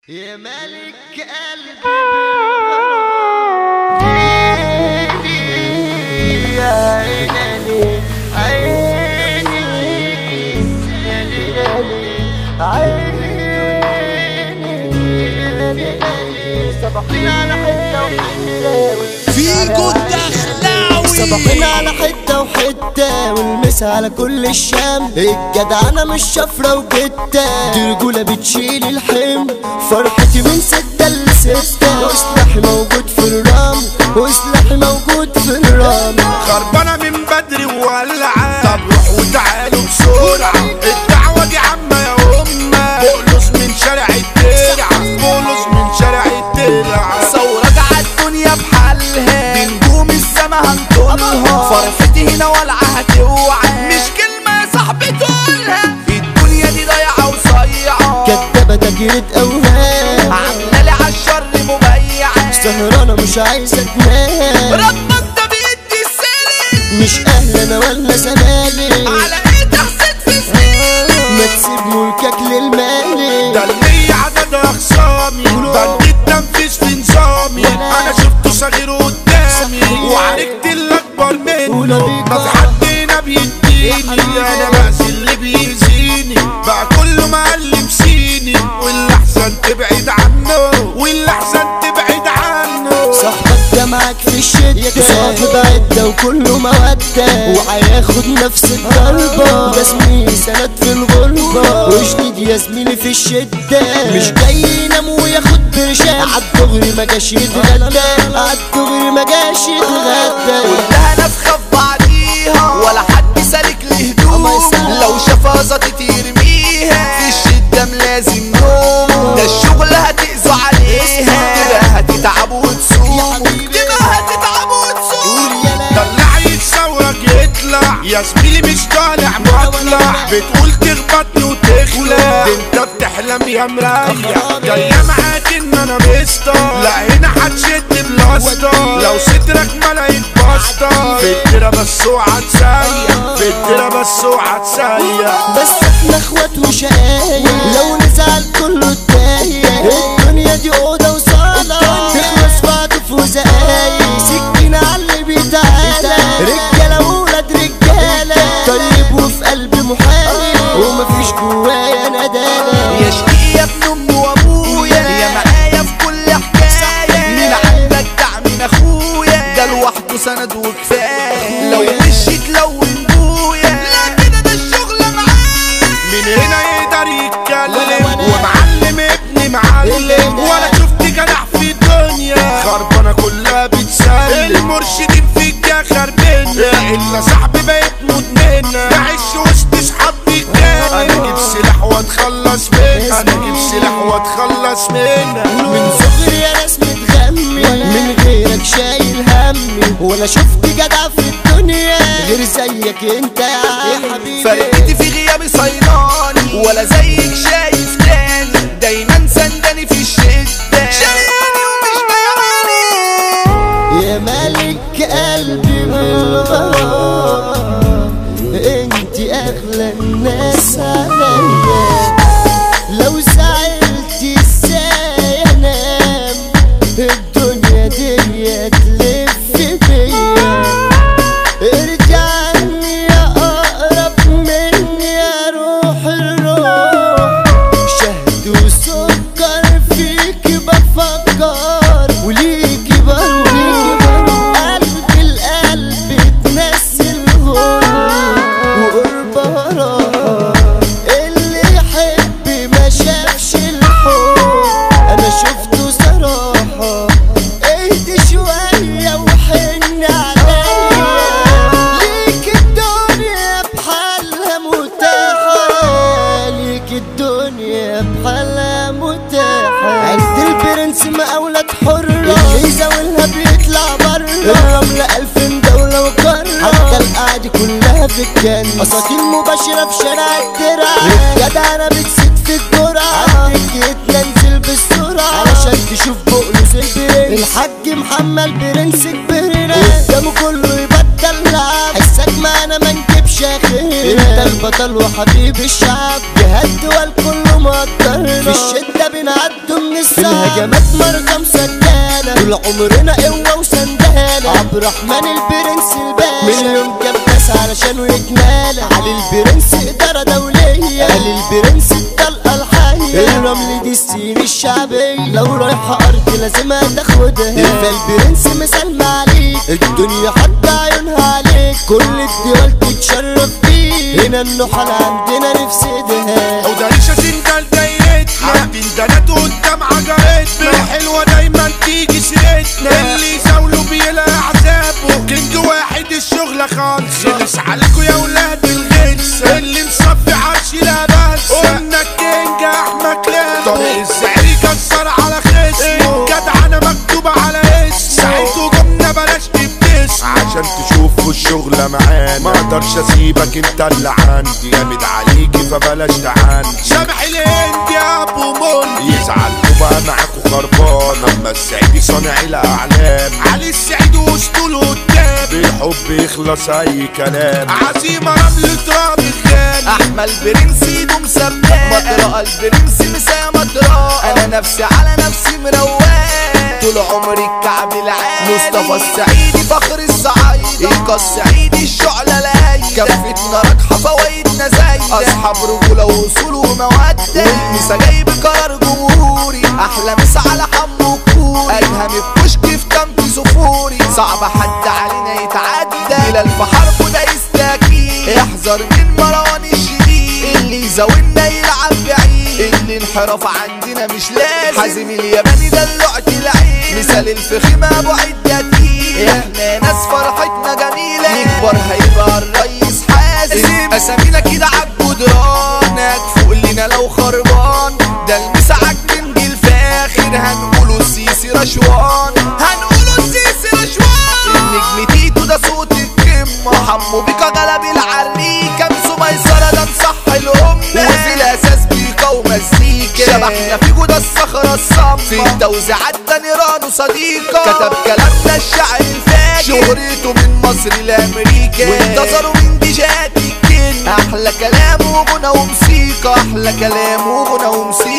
يا ملك قلبي بالغرام يا عيني عيني يا ليالي عيني يا ليالي سبقنا على حتة وحتة فيكو الدخلاوي صباحنا على حتة وحتة والمس على كل الشام الجدعنة مش شفرة وجتة دي رجولة بتشيل الحمل فرحتي من ستة لستة وسلاحي موجود في الرام وسلاحي موجود في الرام خربانة من بدري وولعة طب روح وتعالوا بسرعة الدعوة دي عامة يا أمة بولس من شارع الترعة بولس من شارع الترعة ثورة على الدنيا بحالها دي نجوم السما هنطولها فرحتي هنا والعة هتوعى مش كلمة يا صاحبي تقولها الدنيا دي ضايعة وصيعة كدابة تجريد أوهام عاملة لي عالشر مبيعة سهرانة مش عايزة تنام ربك ده بيدي السلم مش أهل أنا ولا سلالي على ايه تحسد في سنين ما تسيب ملكك للمالي ده اللي عدد اخصامي بنديت تنفيذ في نظامي انا شفته صغير قدامي وعرفت اللي اكبر منه ما في حد هنا بيديني انا بأذي اللي بيأذيني بقى كله معلم سيني واللي احسن تبعد عنه واللي احسن تبعد عنه صاحبك ده معاك في الشدة صاحب عدة وكله مودة وهياخد نفس الضربة ده زميلي سند في الغربة وجديد يا زميلي في الشدة مش جاي ينام وياخد برشام عالدغري ما جاش يتغدى عالدغري ما جاش يتغدى كلها نفخة في بعضيها ولا حد سالك لهدوم لو شافها زطت ترميها في الشدة ملازم نوم ده الشغل هتقزوا عليها كده هتتعبوا وتسوقوا كده هتتعبوا وتسوقوا طلع يتصورك يطلع يا زميلي مش طالع مطلع بتقول تخبطني وتخلع ده انت بتحلم يا مريح جاية معاك ان انا بسطة لا هنا هتشد بلاسطة لو صدرك ملاقيك بسطة في الدرة بس اوعى تسيح في الدرة بس اوعى تسيح بس احنا اخوات وشقايق لو نزعل كله اتضايق الدنيا دي اوضه وصاله تخلص بعض في وزقايق سكينه على اللي بيتعالى رجاله وولاد رجاله طيب وفي قلبي محايل ومفيش جوايا ندالة يا شقي يا ابن امي وابويا يا معايا في كل حكايه مين عندك دعم من اخويا ده لوحده سند وكفايه لو وشي تلون بويا لا كده ده الشغل معاه من هنا يقدر يتكلم ومعلم ابني معلم ولا شفت جدع في الدنيا خربانه كلها بتسلم المرشدين فيك يا خربنا الا صاحبي بقيت مدمنه معيش وسط صحابي كان انا اجيب سلاح واتخلص منها انا اجيب سلاح واتخلص منها من صغري يا ناس متغمي من غيرك شايل همي ولا شفت جدع في الدنيا غير زيك انت يا حبيبي فرقتي في غيابي صيداني ولا زيك شايف تاني دايما سنداني في الشدة شرياني ومش بيعاني يا ملك قلبي بالغرام انت اغلى الناس عليا لو زعلت ازاي انام الدنيا دي تلف بيا ارجعني يا اقرب مني يا روح الروح شهد وسكر فيك بفكر وليكي بروح قلب القلب تنسي الغرب وقرب راح اللي يحب ما شافش الحب انا شفته صراحة اهدي شوية وحن عليا ليك الدنيا بحالها متاحة ليك الدنيا بحالها متاحة عند البرنس مقاولة حرة اللي يزاولها بيطلع برا الرملة ألف دولة وقارة حتى القعدة كلها في الجنة أساطير مباشرة في شارع الدرع الجدع أنا بتسد في الجرعة عالدكتنا ننزل بالسرعة علشان تشوف بقلوز البرنس الحاج محمد برنس كبرنا قدامه كله يبدل لعب حسك معانا ما نجيبش اخرنا انت البطل وحبيب الشعب جهاد والكل مقدرنا في الشدة بنعدي عدوا من الساعة الهجمات مرقم سجالة طول عمرنا قوة وسندالة عبد الرحمن البرنس الباشا مليون كباس علشان يتمالى علي البرنس إدارة دولية علي البرنس الطلقة الحية الرمل دي السين الشعبية لو رايحة أرض لازم هتاخدها يبقى البرنس مسلم عليك الدنيا حتى عيونها عليك كل الدول تتشرف بيك هنا النحل عندنا نفسدها او ده ريشه سندال دايرتنا عندي اندلات قدام عجلتنا الحلوه دايما تيجي سيرتنا اللي يزاوله بيلاقي عذابه كينج واحد الشغله خالصه خلص عليكوا يا ولاد الغلسه اللي مصفي عرش لا بس قلنا الكينج احمد كلاب طريق السعري كسر على خصمه جدعنه مكتوبه على اسمه ساعته جمله بلاش تبتسم عشان تشوفوا الشغلة معانا ما اقدرش اسيبك انت اللي عندي جامد عليكي فبلاش تعاندي سامح الهند يا ابو مول يزعل وبقى معاكوا خربان اما السعيدي صانع الاعلام علي السعيد واسطوله قدام بالحب يخلص اي كلام عزيمة رمل تراب الخان احمد برنس ايده مسبقة مطرقة البرنس مسا مطرقة انا نفسي على نفسي مروقة طول عمري الكعب العالي مصطفى السعيدي فخر الصعايدة إيكا السعيدي الشعلة لاي كفتنا راجحة فوايدنا زايدة اصحاب رجولة وصول ومودة والمسا جايب قرار جمهوري احلى مسا على حمو كوري ادهم الكشك في كامب سفوري صعب حد علينا يتعدى الى الفحر ده يستاكي احذر من مروان الشديد اللي يزاولنا يلعب بعيد اللي انحراف عندنا مش لازم حازم الياباني ده اللعت العين مثال الفخم ابو عدتي احنا ناس فرحتنا جميلة نكبر هيبقى الرئيس حازم اسامينا كده عالجدران فوق لنا لو خربان ده المسعك من جيل فاخر هنقوله السيسي رشوان هنقوله السيسي رشوان النجم تيتو ده صوت القمة حمو بيكا غلب العريكة بسو ميسرة ده نصح الأمة وفي الأساس بيكا ومزيكا شبحنا في جودة الصخرة الصمة في التوزيعات ده نيران وصديقة كتب كلامنا الشعر الفاجر شهرته من مصر لأمريكا وانتصروا من ديجات الكن أحلى كلام وغنى وموسيقى أحلى كلام وغنى وموسيقى